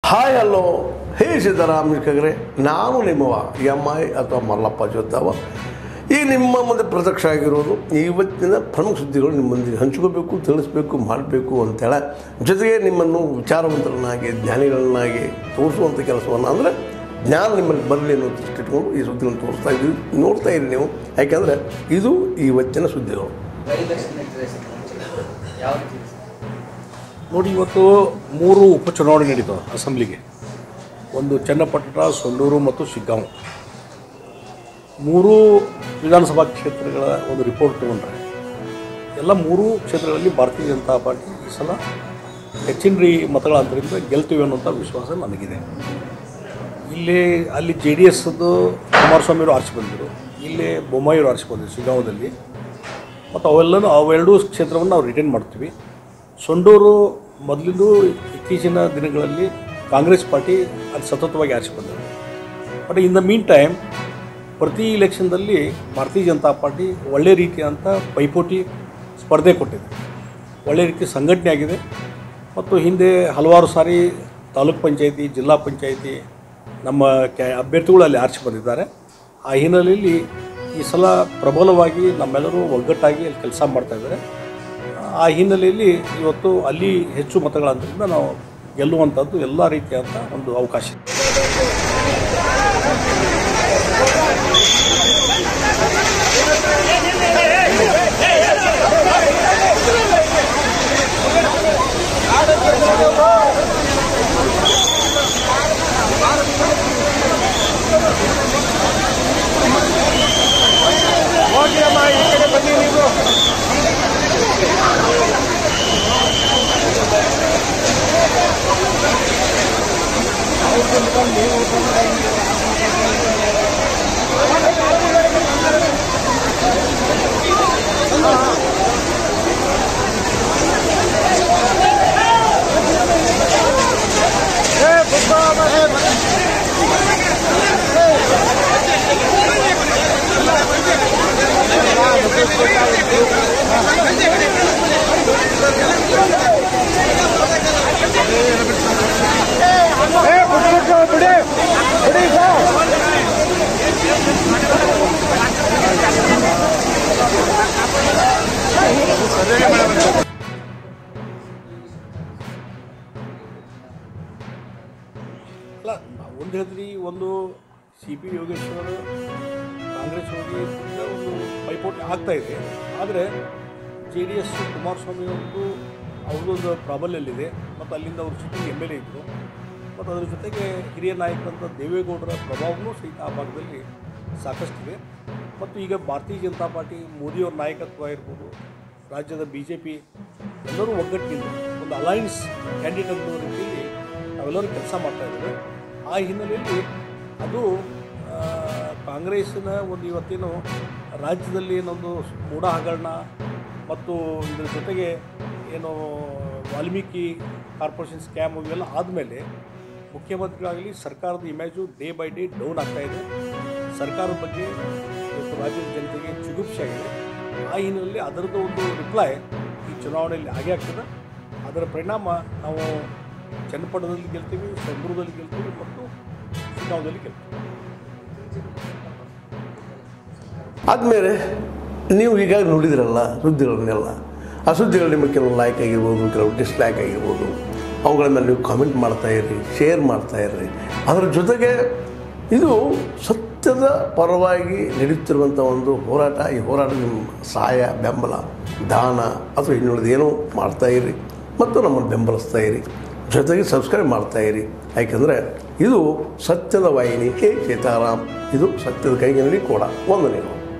Hi hello hey Siddarama ಕಗ್ರೆ ನಾನು ನಿಮ್ಮವ ಎಮ್ ಐ ಅಥವಾ ಮಲ್ಲಪ್ಪ ಜೋದ್ದವ ಈ ನಿಮ್ಮ ಮುಂದೆ ಪ್ರತ್ಯಕ್ಷ ಆಗಿರೋದು ಇವತ್ತಿನ ಪ್ರಮುಖ ಸುದ್ದಿಗಳು ನಿಮ್ಮೊಂದಿಗೆ ಹಂಚ್ಕೋಬೇಕು ತಿಳಿಸ್ಬೇಕು ಮಾಡಬೇಕು ಅಂತೇಳಿ ಜೊತೆಗೆ ನಿಮ್ಮನ್ನು ವಿಚಾರವಂತರನ್ನಾಗಿ ಜ್ಞಾನಿಗಳನ್ನಾಗಿ ತೋರಿಸುವಂಥ ಕೆಲಸವನ್ನು ಅಂದರೆ ಜ್ಞಾನ ನಿಮ್ಮಲ್ಲಿ ಬರಲಿ ಅನ್ನೋ ದೃಷ್ಟಿ ಇಟ್ಕೊಂಡು ಈ ಸುದ್ದಿಗಳನ್ನು ತೋರಿಸ್ತಾ ಇದ್ದೀವಿ ನೋಡ್ತಾ ಇರಿ ನೀವು ಯಾಕೆಂದರೆ ಇದು ಇವತ್ತಿನ ಸುದ್ದಿಗಳು ಬೈ ಎಲೆಕ್ಷನ್ ನಡೀತದೆ ಸರ್ ಯಾವ ರೀತಿ ಇದೆ ಸರ್? ನೋಡಿ ಇವತ್ತು ಮೂರು ಉಪಚುನಾವಣೆ ನಡೀತವೆ ಅಸೆಂಬ್ಲಿಗೆ ಒಂದು ಚನ್ನಪಟ್ಟಣ ಸೊಲ್ಲೂರು ಮತ್ತು ಶಿಗ್ಗಾಂವ್ ಮೂರು ವಿಧಾನಸಭಾ ಕ್ಷೇತ್ರಗಳ ಒಂದು ರಿಪೋರ್ಟ್ ತೊಗೊಂಡ್ರೆ ಎಲ್ಲ ಮೂರು ಕ್ಷೇತ್ರಗಳಲ್ಲಿ ಭಾರತೀಯ ಜನತಾ ಪಾರ್ಟಿ ಈ ಸಲ ಹೆಚ್ಚಿನ ರೀ ಮತಗಳ ಅಂತರಿಂದ ಗೆಲ್ತೀವಿ ಅನ್ನೋಂಥ ವಿಶ್ವಾಸ ನನಗಿದೆ ಇಲ್ಲಿ ಅಲ್ಲಿ ಜೆ ಡಿ ಎಸ್ದು ಕುಮಾರಸ್ವಾಮಿಯವರು ಆರಿಸಿ ಬಂದರು ಇಲ್ಲಿ ಬೊಮ್ಮಾಯಿಯವರು ಆರಿಸಿ ಬಂದರು ಶಿಗ್ಗಾಂವದಲ್ಲಿ ಮತ್ತು ಅವೆಲ್ಲನೂ ಅವೆರಡೂ ಕ್ಷೇತ್ರವನ್ನು ನಾವು ರಿಟೈನ್ ಮಾಡ್ತೀವಿ ಸೊಂಡೂರು ಮೊದಲಿಂದು ಇತ್ತೀಚಿನ ದಿನಗಳಲ್ಲಿ ಕಾಂಗ್ರೆಸ್ ಪಾರ್ಟಿ ಅದು ಸತತವಾಗಿ ಆರಿಸಿ ಬಂದರು but in the mean time ಪ್ರತಿ ಇಲೆಕ್ಷನ್ದಲ್ಲಿ ಭಾರತೀಯ ಜನತಾ ಪಾರ್ಟಿ ಒಳ್ಳೆ ರೀತಿಯಾದಂಥ ಪೈಪೋಟಿ ಸ್ಪರ್ಧೆ ಕೊಟ್ಟಿದೆ ಒಳ್ಳೆ ರೀತಿ ಸಂಘಟನೆ ಆಗಿದೆ ಮತ್ತು ಹಿಂದೆ ಹಲವಾರು ಸಾರಿ ತಾಲೂಕ್ ಪಂಚಾಯತಿ ಜಿಲ್ಲಾ ಪಂಚಾಯತಿ ನಮ್ಮ ಕ್ಯಾ ಅಭ್ಯರ್ಥಿಗಳು ಅಲ್ಲಿ ಆರಿಸಿ ಬಂದಿದ್ದಾರೆ ಆ ಹಿನ್ನೆಲೆಯಲ್ಲಿ ಈ ಸಲ ಪ್ರಬಲವಾಗಿ ನಮ್ಮೆಲ್ಲರೂ ಒಗ್ಗಟ್ಟಾಗಿ ಅಲ್ಲಿ ಕೆಲಸ ಮಾಡ್ತಾಯಿದ್ದಾರೆ ಆ ಹಿನ್ನೆಲೆಯಲ್ಲಿ ಇವತ್ತು ಅಲ್ಲಿ ಹೆಚ್ಚು ಮತಗಳಾದ್ರಿಂದ ನಾವು ಗೆಲ್ಲುವಂಥದ್ದು ಎಲ್ಲ ರೀತಿಯಾದಂಥ ಒಂದು ಅವಕಾಶ ಇದೆ. ಅಲ್ಲ ನಾವು ಒಂದು ಹೇಳಿದ್ರಿ ಒಂದು ಸಿ ಪಿ ಯೋಗೇಶ್ವರ ಕಾಂಗ್ರೆಸ್ ಹೋಗಿ ಒಂದು ಪೈಪೋಟಿ ಆಗ್ತಾ ಇದೆ ಆದರೆ ಜೆ ಡಿ ಎಸ್ ಕುಮಾರಸ್ವಾಮಿ ಅವ್ರದ್ದು ಅವ್ರದ್ದೊಂದು ಪ್ರಾಬಲ್ಯಲ್ಲಿದೆ ಮತ್ತು ಅಲ್ಲಿಂದ ಅವರು ಸಿಟ್ಟಿಂಗ್ ಎಮ್ ಎಲ್ ಎ ಇದ್ದರು ಮತ್ತು ಅದ್ರ ಜೊತೆಗೆ ಹಿರಿಯ ನಾಯಕರಂಥ ದೇವೇಗೌಡರ ಪ್ರಭಾವವೂ ಸಹಿತ ಆ ಭಾಗದಲ್ಲಿ ಸಾಕಷ್ಟಿದೆ ಮತ್ತು ಈಗ ಭಾರತೀಯ ಜನತಾ ಪಾರ್ಟಿ ಮೋದಿಯವ್ರ ನಾಯಕತ್ವ ಇರ್ಬೋದು ರಾಜ್ಯದ ಬಿ ಜೆ ಪಿ ಎಲ್ಲರೂ ಒಗ್ಗಟ್ಟಿನಿಂದ ಒಂದು ಅಲೈನ್ಸ್ ಕ್ಯಾಂಡಿಡೇಟ್ ಅನ್ನೋ ರೀತಿಯಲ್ಲಿ ನಾವೆಲ್ಲರೂ ಕೆಲಸ ಮಾಡ್ತಾ ಇದ್ದೇವೆ ಆ ಹಿನ್ನೆಲೆಯಲ್ಲಿ ಅದು ಆ, ಕಾಂಗ್ರೆಸ್ಸಿನ ಒಂದು ಇವತ್ತೇನು ರಾಜ್ಯದಲ್ಲಿ ಏನೊಂದು ಮೂಢ ಹಗರಣ ಮತ್ತು ಇದರ ಜೊತೆಗೆ ಏನು ವಾಲ್ಮೀಕಿ ಕಾರ್ಪೊರೇಷನ್ ಸ್ಕ್ಯಾಮ್ ಇವೆಲ್ಲ ಆದಮೇಲೆ ಮುಖ್ಯಮಂತ್ರಿಗಳಾಗಲಿ ಸರ್ಕಾರದ image day by day down ಆಗ್ತಾ ಇದೆ ಸರ್ಕಾರದ ಬಗ್ಗೆ ಇವತ್ತು ರಾಜ್ಯದ ಜನತೆಗೆ ಚಿಗುಪ್ಸೆ ಆಗಿದೆ ಆ ಹಿನ್ನೆಲೆಯಲ್ಲಿ ಅದರದ್ದು ಒಂದು ರಿಪ್ಲೈ ಈ ಚುನಾವಣೆಯಲ್ಲಿ ಆಗೇ ಆಗ್ತದೆ ಅದರ ಪರಿಣಾಮ ನಾವು ಚನ್ನಪಟ್ಟಣದಲ್ಲಿ ಗೆಲ್ತೀವಿ ಸಂಗ್ರೂರಲ್ಲಿ ಗೆಲ್ತೀವಿ ಮತ್ತು ಶಿಗ್ಗಾಂವದಲ್ಲಿ ಗೆಲ್ತೀವಿ ಆದಮೇಲೆ ನೀವು ಈಗಾಗಲೇ ನೋಡಿದಿರಲ್ಲ ಸುದ್ದಿಗಳನ್ನೆಲ್ಲ ಆ ಸುದ್ದಿಗಳು ನಿಮಗೆ ಕೆಲವು ಲೈಕ್ ಆಗಿರ್ಬೋದು ಕೆಲವು ಡಿಸ್ಲೈಕ್ ಆಗಿರ್ಬೋದು ಅವುಗಳ ಮೇಲೆ ನೀವು ಕಾಮೆಂಟ್ ಮಾಡ್ತಾ ಇರ್ರಿ ಶೇರ್ ಮಾಡ್ತಾ ಇರ್ರಿ ಅದರ ಜೊತೆಗೆ ಇದು ಸತ್ಯದ ಪರವಾಗಿ ನಡೆಯುತ್ತಿರುವಂಥ ಒಂದು ಹೋರಾಟ ಈ ಹೋರಾಟ ನಿಮ್ಮ ಸಹಾಯ ಬೆಂಬಲ ದಾನ ಅಥವಾ ಇನ್ನುಳಿದ ಏನೋ ಮಾಡ್ತಾ ಇರಿ ಮತ್ತು ನಮ್ಮನ್ನು ಬೆಂಬಲಿಸ್ತಾ ಇರಿ ಜೊತೆಗೆ ಸಬ್ಸ್ಕ್ರೈಬ್ ಮಾಡ್ತಾ ಇರಿ ಯಾಕೆಂದರೆ ಇದು ಸತ್ಯದ ವಾಹಿನಿ ಹೇ ಸೀತಾರಾಮ್ ಇದು ಸತ್ಯದ ಕೈಗೆ ನಡಿ ಕೂಡ ವಂದನೆಗಳು